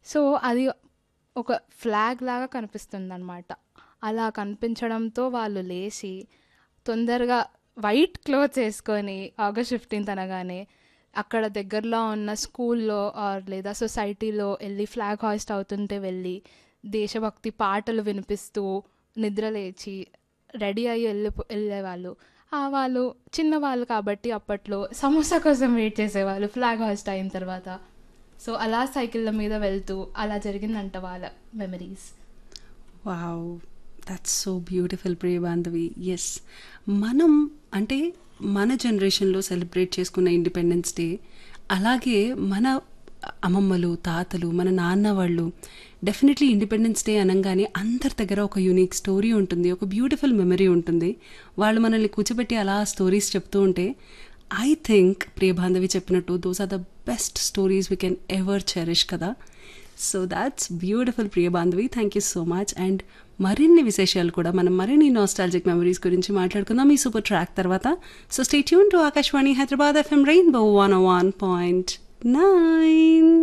so అది ఒక flag లాగా కనిపిస్తుందనమాట అలా కనిపించడంతో వాళ్ళు లేచి తొందరగా వైట్ క్లోత్స్ వేసుకొని ఆగస్ట్ ఫిఫ్టీన్త్ అనగానే అక్కడ దగ్గరలో ఉన్న స్కూల్లో ఆర్ లేదా సొసైటీలో వెళ్ళి ఫ్లాగ్ హాయిస్ట్ అవుతుంటే వెళ్ళి దేశభక్తి పాటలు వినిపిస్తూ నిద్ర లేచి రెడీ అయ్యి వెళ్ళి వెళ్ళేవాళ్ళు ఆ వాళ్ళు చిన్నవాళ్ళు కాబట్టి అప్పట్లో సమోసా కోసం వెయిట్ చేసేవాళ్ళు ఫ్లాగ్ హాయిస్ట్ అయిన తర్వాత సో అలా సైకిళ్ళ మీద వెళ్తూ అలా జరిగిందంట వాళ్ళ memories wow that's so beautiful Priyabandhavi yes మనం అంటే మన జనరేషన్లో సెలబ్రేట్ చేసుకున్న ఇండిపెండెన్స్ డే అలాగే మన అమ్మమ్మలు తాతలు మన నాన్న వాళ్ళు డెఫినెట్లీ ఇండిపెండెన్స్ డే అనగానే అందరి దగ్గర ఒక యూనిక్ స్టోరీ ఉంటుంది ఒక బ్యూటిఫుల్ మెమరీ ఉంటుంది వాళ్ళు మనల్ని కూర్చోబెట్టి అలా స్టోరీస్ చెప్తూ ఉంటే ఐ థింక్ ప్రియబాంధవి చెప్పినట్టు those are the best stories we can ever cherish కదా so that's beautiful Priya Bandhavi thank you so much and మరిన్ని విశేషాలు కూడా మనం మరిన్ని నాస్టాలజిక్ మెమరీస్ గురించి మాట్లాడుకుందాం ఈ సూపర్ ట్రాక్ తర్వాత so stay tune to Akashvani Hyderabad FM rainbow one one point nine